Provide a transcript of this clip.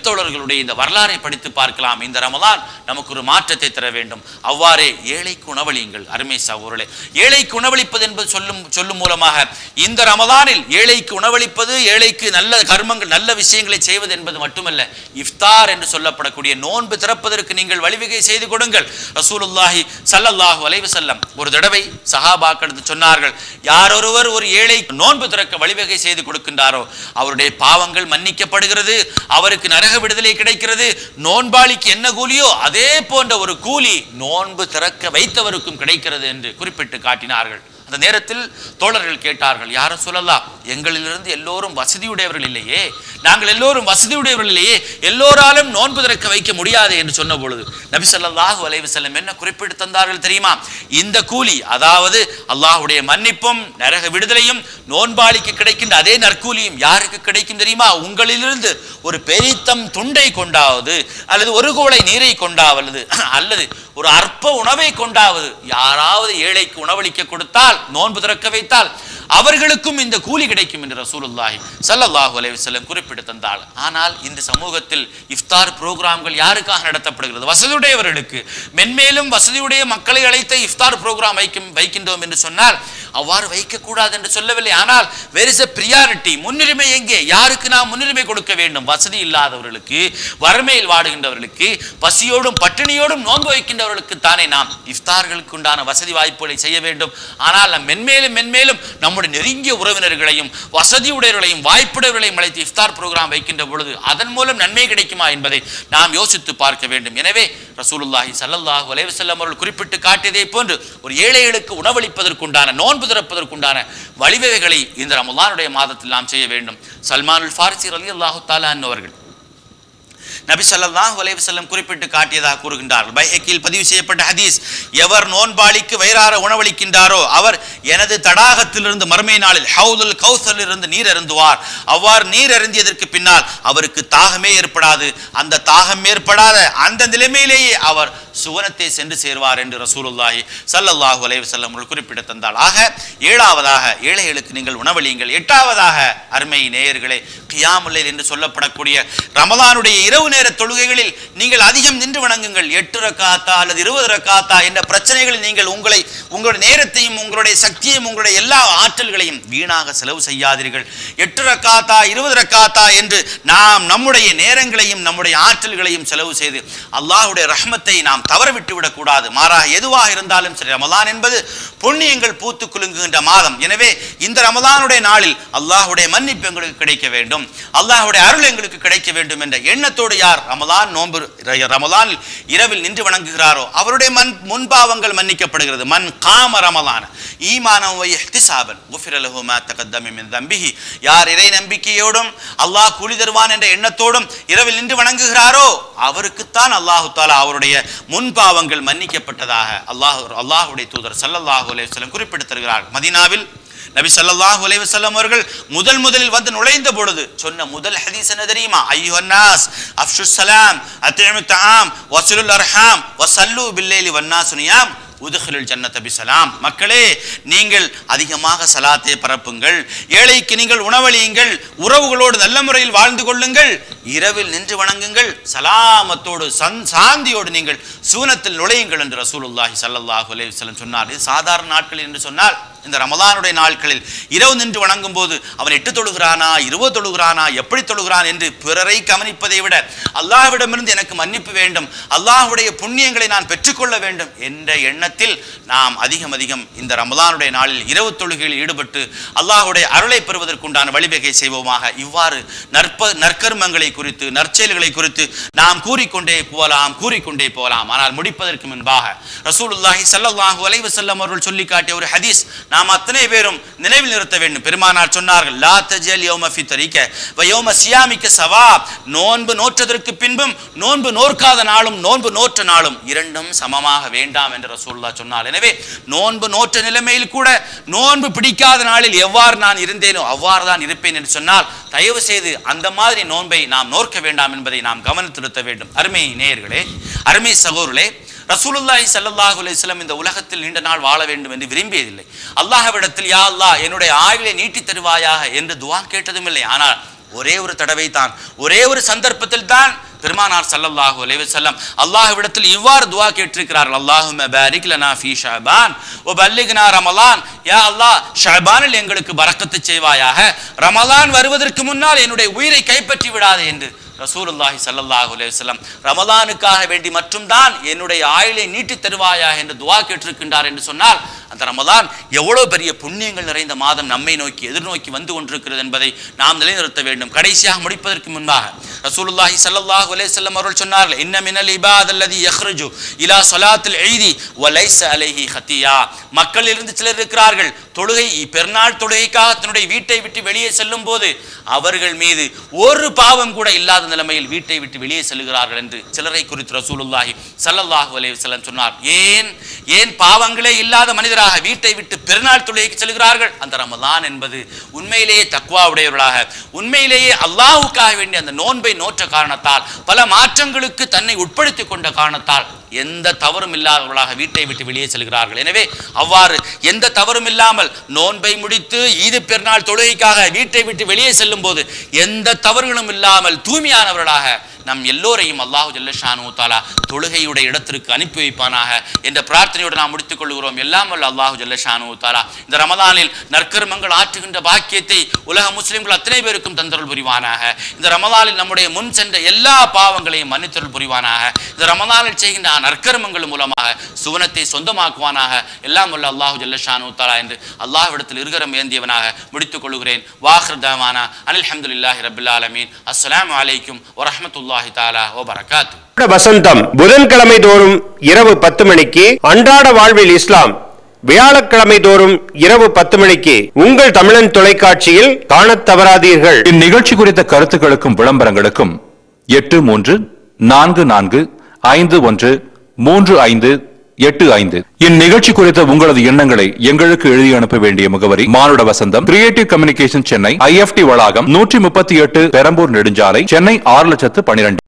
நபித்தோழர்களுடைய இந்த வரலாறை படித்து பார்க்கலாம் இந்த ரமலான் நமக்கு ஒரு மாற்றத்தை தர வேண்டும் அவ்வாறே ஏழைக்கு உணவளியுங்கள் அருமை சகோதரர்களே ஏழைக்கு உணவளிப்பது என்பது சொல்லும் சொல்லும் மூலமாக இந்த ரமலானில் ஏழைக்கு உணவளிப்பது ஏழைக்கு நல்ல கர்மங்கள் நல்ல விஷயங்களை செய்வது என்பது மட்டுமல்ல இஃப்தார் என்று சொல்லப்படக்கூடிய நோன்பு திறப்பதற்கு நீங்கள் வழிவகை செய்து கொடுங்கள் ரசூலுல்லாஹி ஸல்லல்லாஹு அலைஹி வஸல்லம் ஒரு தடவை சஹாபாக்களுக்கு சொன்னார்கள் யாரொருவர் ஒரு ஏழை நோன்பு திறக்க வழிவகை செய்து கொடுக்கின்றாரோ அவருடைய பாவங்கள் மன்னிக்கப்படுகிறது அவருக்கு நரக விடுதலை கிடைக்கிறது நோன்பாளிக்கு என்ன கூலியோ அதே போன்ற ஒரு கூலி நோன்பு திறக்க வைத்தவருக்கும் கிடைக்கிறது என்று குறிப்பிட்டு காட்டினார்கள் அந்த நேரத்தில் தோழர்கள் கேட்டார்கள் யாரும் சொல்லலாம் எங்களிலிருந்து எல்லோரும் வசதியுடையவர்கள் இல்லையே நாங்கள் எல்லோரும் வசதியுடையவர்கள் இல்லையே எல்லோராலும் நோன்பு திறக்க வைக்க முடியாது என்று சொன்ன பொழுது நபி ஸல்லல்லாஹு அலைஹி வஸல்லம் என்ன குறிப்பிட்டு தந்தார்கள் தெரியுமா இந்த கூலி அதாவது அல்லாஹ்வுடைய மன்னிப்பும் நரக விடுதலையும் நோன்பாளிக்கு கிடைக்கின்ற அதே நற்கூலியும் யாருக்கு கிடைக்கும் தெரியுமா உங்களிலிருந்து ஒரு பெரித்தம் துண்டை கொண்டாவது அல்லது ஒரு குவளை நீரை கொண்டாவது அல்லது ஒரு அற்ப உணவை கொண்டாவது யாராவது ஏழைக்கு உணவளிக்க கொடுத்தால் நோன்பு திறக்க வைத்தால் அவர்களுக்கும் இந்த கூலி கிடைக்கும் என்று ரசூலுல்லாஹி ஸல்லல்லாஹு அலைஹி வஸல்லம் குறிப்பிட்டு தந்தாள் ஆனால் இந்த சமூகத்தில் இஃப்தார் புரோகிராம்கள் யாருக்காக நடத்தப்படுகிறது வசதியுடையவர்களுக்கு மென்மேலும் வசதியுடைய மக்களை அழைத்த இஃப்தார் புரோகிராம் வைக்கும் வைக்கின்றோம் என்று சொன்னால் அவ்வாறு வைக்கக்கூடாது என்று சொல்லவில்லை ஆனால் வேர் இஸ் பிரியாரிட்டி முன்னுரிமை எங்கே யாருக்கு நாம் முன்னுரிமை கொடுக்க வேண்டும் வசதி இல்லாதவர்களுக்கு வறுமையில் வாடுகின்றவர்களுக்கு பசியோடும் பட்டினியோடும் நோன்பு வைக்கின்றவர்களுக்கு தானே நாம் இஃப்தார்களுக்கு உண்டான வசதி வாய்ப்புகளை செய்ய வேண்டும் ஆனால் நாம் மென்மேலும் மென்மேலும் நம்முடைய நெருங்கிய உறவினர்களையும் வசதியுடையவர்களையும் வாய்ப்புடையவர்களையும் அழைத்து இஃப்தார் ப்ரோக்ராம் வைக்கின்ற பொழுது அதன் மூலம் நன்மை கிடைக்குமா என்பதை நாம் யோசித்து பார்க்க வேண்டும் எனவே ரசூலுல்லாஹி ஸல்லல்லாஹு அலைஹி வஸல்லம் அவர்கள் குறிப்பிட்டு காட்டியதை போன்று ஒரு ஏழைகளுக்கு உணவளிப்பதற்குண்டான நோன்பு திறப்பதற்குண்டான வழிவகைகளை இந்த ரமலானுடைய மாதத்தில் நாம் செய்ய வேண்டும் சல்மானுல் ஃபாரிசி ரலியல்லாஹு தஆலா அவர்கள் நபி ஸல்லல்லாஹு அலைஹி வஸல்லம் குறிப்பிட்டு காட்டியதாக கூறுகின்றார்கள் பைஹக்கில் பதிவு செய்யப்பட்ட ஹதீஸ் எவர் நோன்பாளிக்கு வயிறார உணவளிக்கின்றாரோ அவர் எனது தடாகத்திலிருந்து மறுமை நாளில் ஹவுதுல் கௌசலிலிருந்து நீர் அருந்துவார் அவ்வாறு நீர் அருந்தியதற்கு பின்னால் அவருக்கு தாகமே ஏற்படாது அந்த தாகம் ஏற்படாத அந்த நிலைமையிலேயே அவர் சுவனத்தை சென்று சேர்வார் என்று ரசூலுல்லாஹி ஸல்லல்லாஹு அலைஹி வஸல்லம் அவர்கள் குறிப்பிட்டு தந்தால் ஆக ஏழாவதாக ஏழைகளுக்கு நீங்கள் உணவளியுங்கள் எட்டாவதாக அருமை நேயர்களே கியாமுல்லைல் என்று சொல்லப்படக்கூடிய ரமலானுடைய இரவு நேர தொழுகைகளில் நீங்கள் அதிகம் நின்று வணங்குங்கள் எட்டு ரக்காத்தா அல்லது இருபது ரக்காத்தா என்ற பிரச்சனைகளில் நீங்கள் உங்களை உங்களுடைய நேரத்தையும் உங்களுடைய சக்தியையும் உங்களுடைய எல்லா ஆற்றல்களையும் வீணாக செலவு செய்யாதீர்கள் எட்டு ரக்காத்தா இருபது ரக்காத்தா என்று நாம் நம்முடைய நேரங்களையும் நம்முடைய ஆற்றல்களையும் செலவு செய்து அல்லாஹ்வுடைய ரஹ்மத்தை நாம் தவறவிட்டு விடக்கூடாது மாறாக எதுவாக இருந்தாலும் சரி ரமலான் என்பது புண்ணியங்கள் பூத்து குலுங்குகின்ற மாதம் எனவே இந்த ரமலானுடைய நாளில் அல்லாஹ்வுடைய மன்னிப்பு எங்களுக்கு கிடைக்க வேண்டும் அல்லாஹ்வுடைய அருள் எங்களுக்கு கிடைக்க வேண்டும் என்ற எண்ணத்தோடு யார் ரமலான் நோன்பு ரமலான் இரவில் நின்று வணங்குகிறாரோ அவருடைய மண் முன்பாவங்கள் மன்னிக்கப்படுகிறது மன் காம ரமலான ஈமானம் வை இஹ்திசாபன் குஃபிர லஹு மா தகத்தம மின் தம்பிஹி யார் இறை நம்பிக்கையோடும் அல்லாஹ் கூலி தருவான் என்ற எண்ணத்தோடும் இரவில் நின்று வணங்குகிறாரோ அவருக்குத்தான் அல்லாஹு தாலா அவருடைய முன்பாவங்கள் மன்னிக்கப்பட்டதாக அல்லாஹ் அல்லாஹ்வுடைய தூதர் ஸல்லல்லாஹு அலைஹி வஸல்லம் குறிப்பிட்டு தருகிறார் மதீனாவில் நபி ஸல்லல்லாஹு அலைஹி வஸல்லம் அவர்கள் முதல் முதலில் வந்து நுழைந்த பொழுது சொன்ன முதல் ஹதீஸ் என்ன தெரியுமா ஐயுஹன் நாஸ் அஃஷு ஸலாம் அத்இமு தஆம் வஸலுல் அர்ஹாம் வஸல்லு பில்லைலி வன்னாஸ் நியாம் உதுகிலுல் ஜன்னத பிசலாம் மக்களே நீங்கள் அதிகமாக சலாத்தை பரப்புங்கள் ஏழைக்கு நீங்கள் உணவளியுங்கள் உறவுகளோடு நல்ல முறையில் வாழ்ந்து கொள்ளுங்கள் இரவில் நின்று வணங்குங்கள் சலாமத்தோடு சந் சாந்தியோடு நீங்கள் சூனத்தில் நுழையுங்கள் என்று ரசூலுல்லாஹி ஸல்லல்லாஹு அலைஹி வஸல்லம் சொன்னார் இது சாதாரண நாட்கள் என்று சொன்னால் இந்த ரமலானுடைய நாட்களில் இரவு நின்று வணங்கும் போது அவன் எட்டு தொழுகிறானா இருபது தொழுகிறானா எப்படி தொழுகிறான் என்று பிறரை கவனிப்பதை விட அல்லாஹ்விடமிருந்து எனக்கு மன்னிப்பு வேண்டும் அல்லாஹ்வுடைய புண்ணியங்களை நான் பெற்றுக்கொள்ள வேண்டும் என்ற எண்ணத்தில் நாம் அதிகம் அதிகம் இந்த ரமலானுடைய நாளில் இரவு தொழுகையில் ஈடுபட்டு அல்லாஹ்வுடைய அருளை பெறுவதற்குண்டான வழிவகை செய்வோமாக இவ்வாறு நற்ப நற்கர்மங்களை குறித்து நற்செயல்களை குறித்து நாம் கூறிக்கொண்டே போகலாம் கூறிக்கொண்டே போகலாம் ஆனால் முடிப்பதற்கு முன்பாக ரசூலுல்லாஹி ஸல்லல்லாஹு அலைஹி வஸல்லம் அவர்கள் சொல்லி காட்டிய ஒரு ஹதீஸ் நாம் அத்தனை பேரும் நினைவில் நிறுத்த வேண்டும் பெருமானார் சொன்னார்கள் லா தஜல் யௌம ஃபித்ரிக வ யௌம சியாமிக்க சவா நோன்பு நோற்றதற்கு பின்பும் நோன்பு நோற்காத நாளும் நோன்பு நோற்ற நாளும் இரண்டும் சமமாக வேண்டாம் என்று ரசூலுல்லாஹ் சொன்னார் எனவே நோன்பு நோற்ற நிலைமையில் கூட நோன்பு பிடிக்காத நாளில் எவ்வாறு நான் இருந்தேனோ அவ்வாறு தான் இருப்பேன் என்று சொன்னால் தயவு செய்து அந்த மாதிரி நோன்பை நாம் நோற்க வேண்டாம் என்பதை நாம் கவனித்திருத்த வேண்டும் அருமை நேயர்களே அருமை சகோதரர்களே ரசூலுல்லாஹி ஸல்லல்லாஹு அலைஹி வஸல்லம் இந்த உலகத்தில் நீண்ட நாள் வாழ வேண்டும் என்று விரும்பியதில்லை அல்லாஹ்விடத்தில் யா அல்லாஹ் என்னுடைய ஆயுளை நீட்டி தருவாயாக என்று துஆ கேட்டதும் இல்லை ஆனால் ஒரே ஒரு தடவை தான் ஒரே ஒரு சந்தர்ப்பத்தில் தான் பெருமானார் ஸல்லல்லாஹு அலைஹி வஸல்லம் அல்லாஹ்விடத்தில் இவ்வாறு துஆ கேட்டிருக்கிறார்கள் அல்லாஹும்ம பாரிக் லனா ஃபீ ஷஅபான் வ பல்லிக்னா ரமலான் யா அல்லாஹ் ஷஅபானில் எங்களுக்கு பரக்கத்து செய்வாயாக ரமலான் வருவதற்கு முன்னால் என்னுடைய உயிரை கைப்பற்றி விடாதே என்று ரசூலுல்லாஹி ஸல்லல்லாஹு அலைஹி வஸல்லம் ரமலானுக்காக வேண்டி மட்டும்தான் என்னுடைய ஆயுளை நீட்டி தருவாயா என்று துஆ கேட்டிருக்கின்றார் என்று சொன்னால் அந்த ரமலான் எவ்வளவு பெரிய புண்ணியங்கள் நிறைந்த மாதம் நம்மை நோக்கி எதிர்நோக்கி வந்து கொண்டிருக்கிறது என்பதை நாம் நிலைநிறுத்த வேண்டும் கடைசியாக முடிப்பதற்கு முன்பாக ரசூலுல்லாஹி ஸல்லல்லாஹு அலைஹி வஸல்லம் அவர்கள் சொன்னார்கள் இன்ன மினல் இபாத் அல்லதி யக்ருஜு இலா ஸலாத்தில் ஈதி வ லைஸ அலைஹி ஹத்தியா மக்களில் இருந்து சிலர் இருக்கிறார்கள் தொழுகை பெருநாள் தொழுகைக்காக தன்னுடைய வீட்டை விட்டு வெளியே செல்லும் போது அவர்கள் மீது ஒரு பாவம் கூட இல்லாத நிலைமையில் வீட்டை விட்டு வெளியே செல்கிறார்கள் என்று சிலரை குறித்து ரசூலுல்லாஹி ஸல்லல்லாஹு அலைஹி வஸல்லம் சொன்னார் ஏன் ஏன் பாவங்களே இல்லாத மனிதராக வீட்டை விட்டு பெருநாள் தொழுகைக்கு செல்கிறார்கள் அந்த ரமலான் என்பது உண்மையிலேயே தக்வா உடையவர்களாக உண்மையிலேயே அல்லாஹ்வுக்காக வேண்டிய அந்த நோன்பை நோற்ற காரணத்தால் பல மாற்றங்களுக்கு தன்னை உட்படுத்திக் கொண்ட காரணத்தால் எந்த தவறும் இல்லாதவர்களாக வீட்டை விட்டு வெளியே செல்கிறார்கள் எனவே அவ்வாறு எந்த தவறும் இல்லாமல் நோன்பை முடித்து ஈது பெருநாள் தொழுகைக்காக வீட்டை விட்டு வெளியே செல்லும் போது எந்த தவறுகளும் இல்லாமல் தூய்மையானவர்களாக நம் எல்லோரையும் அல்லாஹு ஜல்லஷானு தாலா தொழுகையுடைய இடத்திற்கு அனுப்பி வைப்பானாக என்ற பிரார்த்தனையோடு நாம் முடித்துக் கொள்கிறோம் எல்லாம் வல்ல அல்லாஹு ஜல்லஷானு தாலா இந்த ரமலானில் நற்கர்மங்கள் ஆற்றுகின்ற பாக்கியத்தை உலக முஸ்லிம்கள் அத்தனை பேருக்கும் தந்தருள் புரிவானாக இந்த ரமலானில் நம்முடைய முன் சென்ற எல்லா பாவங்களையும் மன்னித்தருள் புரிவானாக இந்த ரமலானில் செய்கின்ற நற்கர்மங்கள் மூலமாக சுவனத்தை சொந்தமாக்குவானாக எல்லாம் வல்ல அல்லாஹு ஜல்லஷானு தாலா என்று அல்லாஹ்விடத்தில் இருகரம் ஏந்தியவனாக முடித்துக் கொள்கிறேன் வாஹ்ரதாவானா அனில் அஹமதுல்லாஹி ரபில் ஆலமீன் அஸ்ஸலாமு அலைக்கும் வரஹ்மத்துல்லாஹி தாலா ஓ பரகாத்து வசந்தம் புதன்கிழமை தோறும் இரவு பத்து மணிக்கு அன்றாட வாழ்வில் இஸ்லாம் வியாழக்கிழமை தோறும் இரவு பத்து மணிக்கு உங்கள் தமிழன் தொலைக்காட்சியில் காணத் தவறாதீர்கள் இந்நிகழ்ச்சி குறித்த கருத்துக்களுக்கும் விளம்பரங்களுக்கும் எட்டு மூன்று நான்கு நான்கு ஐந்து ஒன்று மூன்று ஐந்து எட்டு ஐந்து இந்நிகழ்ச்சி குறித்த உங்களது எண்ணங்களை எங்களுக்கு எழுதி அனுப்ப வேண்டிய முகவரி Manuda Vasantham creative communication Chennai IFT வளாகம் நூற்றி முப்பத்தி எட்டு பெரம்பூர் நெடுஞ்சாலை சென்னை ஆறு லட்சத்து பனிரெண்டு